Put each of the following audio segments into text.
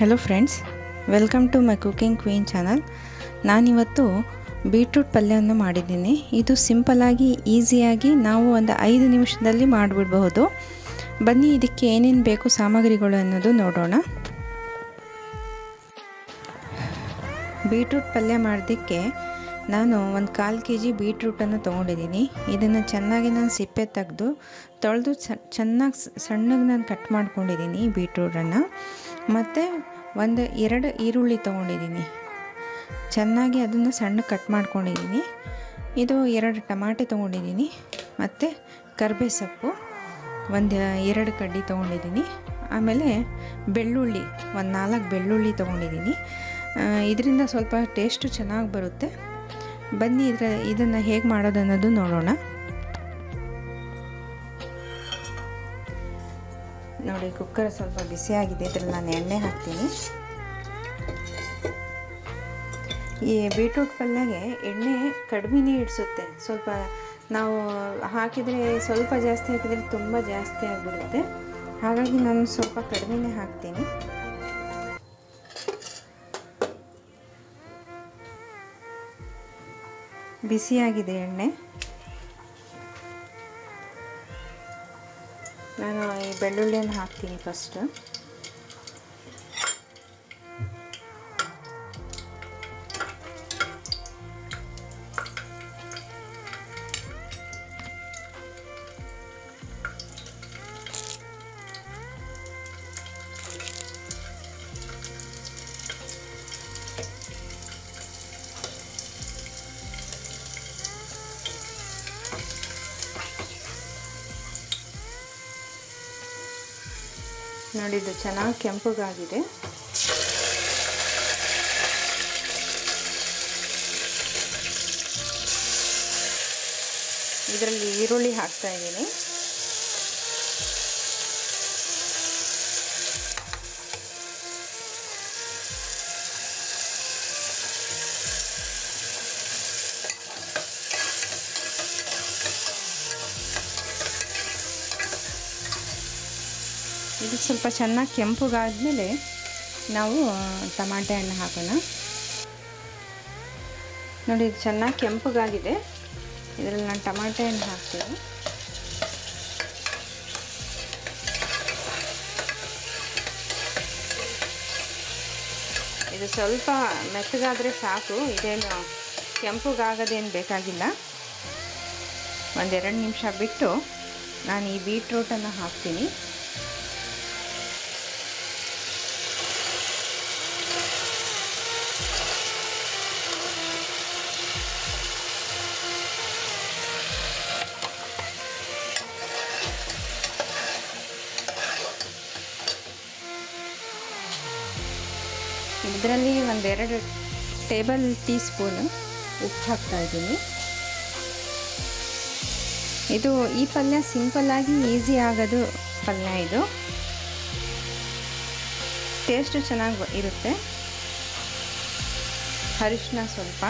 hello friends welcome to my cooking queen channel ನಾನಿವತ್ತು beetroot ಪಲ್ಯವನ್ನು ಮಾಡಿದ್ದೀನಿ ಇದು ಸಿಂಪಲ್ಲಾಗಿ ಈಸಿಯಾಗಿ ನಾವು ಒಂದು ಐದು ನಿಮಿಷದಲ್ಲಿ ಮಾಡಿಬಿಡಬಹುದು ಬನ್ನಿ ಇದಕ್ಕೆ ಏನೇನು ಬೇಕು ಸಾಮಗ್ರಿಗಳು ಅನ್ನೋದು ನೋಡೋಣ ಬೀಟ್ರೂಟ್ ಪಲ್ಯ ಮಾಡೋದಕ್ಕೆ ನಾನು ಒಂದು ಕಾಲು ಕೆ ಜಿ ಬೀಟ್ರೂಟನ್ನು ತೊಗೊಂಡಿದ್ದೀನಿ ಇದನ್ನು ಚೆನ್ನಾಗಿ ನಾನು ಸಿಪ್ಪೆ ತೆಗೆದು ತೊಳೆದು ಚೆನ್ನಾಗಿ ಸಣ್ಣಗೆ ನಾನು ಕಟ್ ಮಾಡ್ಕೊಂಡಿದ್ದೀನಿ ಬೀಟ್ರೂಟನ್ನು ಮತ್ತು ಒಂದು ಎರಡು ಈರುಳ್ಳಿ ತೊಗೊಂಡಿದ್ದೀನಿ ಚೆನ್ನಾಗಿ ಅದನ್ನು ಸಣ್ಣ ಕಟ್ ಮಾಡ್ಕೊಂಡಿದ್ದೀನಿ ಇದು ಎರಡು ಟಮಾಟೆ ತೊಗೊಂಡಿದ್ದೀನಿ ಮತ್ತು ಕರ್ಬೇ ಸೊಪ್ಪು ಒಂದು ಎರಡು ಕಡ್ಡಿ ತೊಗೊಂಡಿದ್ದೀನಿ ಆಮೇಲೆ ಬೆಳ್ಳುಳ್ಳಿ ಒಂದು ನಾಲ್ಕು ಬೆಳ್ಳುಳ್ಳಿ ತೊಗೊಂಡಿದ್ದೀನಿ ಇದರಿಂದ ಸ್ವಲ್ಪ ಟೇಸ್ಟು ಚೆನ್ನಾಗಿ ಬರುತ್ತೆ ಬನ್ನಿ ಇದರ ಇದನ್ನು ಹೇಗೆ ಮಾಡೋದು ಅನ್ನೋದು ನೋಡೋಣ ನೋಡಿ ಕುಕ್ಕರ್ ಸ್ವಲ್ಪ ಬಿಸಿಯಾಗಿದೆ ಇದ್ರಲ್ಲಿ ನಾನು ಎಣ್ಣೆ ಹಾಕ್ತೀನಿ ಈ ಬೀಟ್ರೂಟ್ ಪಲ್ಯಗೆ ಎಣ್ಣೆ ಕಡಿಮೆನೇ ಇಡಿಸುತ್ತೆ ಸ್ವಲ್ಪ ನಾವು ಹಾಕಿದರೆ ಸ್ವಲ್ಪ ಜಾಸ್ತಿ ಹಾಕಿದರೆ ತುಂಬ ಜಾಸ್ತಿ ಆಗಿಬಿಡುತ್ತೆ ಹಾಗಾಗಿ ನಾನು ಸ್ವಲ್ಪ ಕಡಿಮೆನೇ ಹಾಕ್ತೀನಿ ಬಿಸಿಯಾಗಿದೆ ಎಣ್ಣೆ ನಾನು ಈ ಬೆಳ್ಳುಳ್ಳಿಯನ್ನು ಹಾಕ್ತೀನಿ ಫಸ್ಟ್ ನೋಡಿ ಇದು ಚೆನ್ನಾಗಿ ಕೆಂಪಗಾಗಿದೆ ಇದರಲ್ಲಿ ಈರುಳ್ಳಿ ಹಾಕ್ತಾ ಇದ್ದೀನಿ ಇದು ಸ್ವಲ್ಪ ಚೆನ್ನಾಗಿ ಕೆಂಪುಗಾದ್ಮೇಲೆ ನಾವು ಟಮಾಟೆ ಹಣ್ಣು ಹಾಕೋಣ ನೋಡಿ ಇದು ಚೆನ್ನಾಗಿ ಕೆಂಪುಗಾಗಿದೆ ಇದರಲ್ಲಿ ನಾನು ಟಮಾಟೆ ಹಣ್ಣು ಹಾಕ್ತೀನಿ ಇದು ಸ್ವಲ್ಪ ಮೆತ್ತಗಾದರೆ ಸಾಕು ಇದೇನು ಕೆಂಪುಗಾಗೋದೇನು ಬೇಕಾಗಿಲ್ಲ ಒಂದೆರಡು ನಿಮಿಷ ಬಿಟ್ಟು ನಾನು ಈ ಬೀಟ್ರೂಟನ್ನು ಹಾಕ್ತೀನಿ ಇದರಲ್ಲಿ ಒಂದೆರಡು ಟೇಬಲ್ ಟೀ ಸ್ಪೂನು ಉಪ್ಪು ಹಾಕ್ತಾ ಇದ್ದೀನಿ ಇದು ಈ ಪಲ್ಯ ಸಿಂಪಲ್ಲಾಗಿ ಈಸಿ ಆಗೋದು ಪಲ್ಯ ಇದು ಟೇಸ್ಟು ಚೆನ್ನಾಗಿ ಇರುತ್ತೆ ಅರಿಶಿನ ಸ್ವಲ್ಪ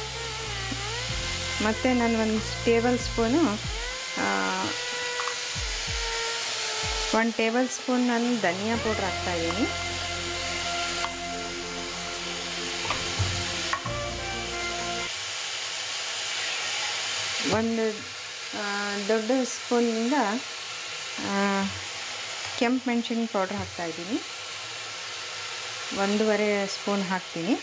ಮತ್ತು ನಾನು ಒಂದು ಟೇಬಲ್ ಸ್ಪೂನು ಒಂದು ಟೇಬಲ್ ಸ್ಪೂನ್ ನಾನು ಧನಿಯಾ ಪೌಡ್ರ್ ಹಾಕ್ತಾಯಿದ್ದೀನಿ ಒಂದು ದೊಡ್ಡ ಸ್ಪೂನಿಂದ ಕೆಂಪು ಮೆಣಸಿನ ಪೌಡ್ರ್ ಹಾಕ್ತಾಯಿದ್ದೀನಿ ಒಂದೂವರೆ ಸ್ಪೂನ್ ಹಾಕ್ತೀನಿ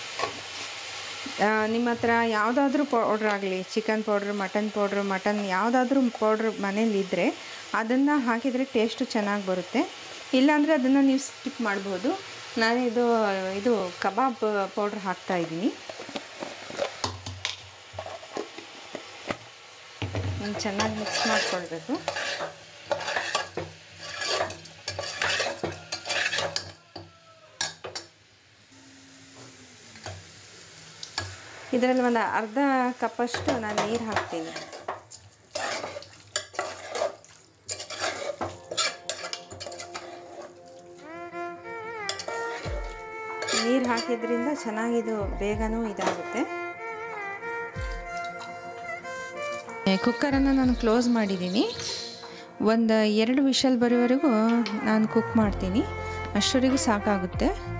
ನಿಮ್ಮ ಹತ್ರ ಯಾವುದಾದ್ರೂ ಪೌಡ್ರ್ ಆಗಲಿ chicken powder mutton powder mutton ಯಾವುದಾದ್ರೂ ಪೌಡ್ರ್ ಮನೇಲಿದ್ದರೆ ಅದನ್ನು ಹಾಕಿದರೆ ಟೇಸ್ಟು ಚೆನ್ನಾಗಿ ಬರುತ್ತೆ ಇಲ್ಲಾಂದರೆ ಅದನ್ನು ನೀವು ಸ್ಕಿಪ್ ಮಾಡ್ಬೋದು ನಾನು ಇದು ಇದು ಕಬಾಬ್ ಪೌಡ್ರ್ ಹಾಕ್ತಾಯಿದ್ದೀನಿ ಚೆನ್ನಾಗಿ ಮಿಕ್ಸ್ ಮಾಡಿಕೊಳ್ಬೇಕು ಇದರಲ್ಲಿ ಒಂದು ಅರ್ಧ ಕಪ್ಪಷ್ಟು ನಾನು ನೀರು ಹಾಕ್ತೀನಿ ನೀರು ಹಾಕಿದ್ರಿಂದ ಚೆನ್ನಾಗಿದು ಬೇಗನೂ ಇದಾಗುತ್ತೆ ಕುಕ್ಕರನ್ನು ನಾನು ಕ್ಲೋಸ್ ಮಾಡಿದ್ದೀನಿ ಒಂದು ಎರಡು ವಿಷಲ್ ಬರೋವರೆಗೂ ನಾನು ಕುಕ್ ಮಾಡ್ತೀನಿ ಅಷ್ಟೊರೆಗೂ ಸಾಕಾಗುತ್ತೆ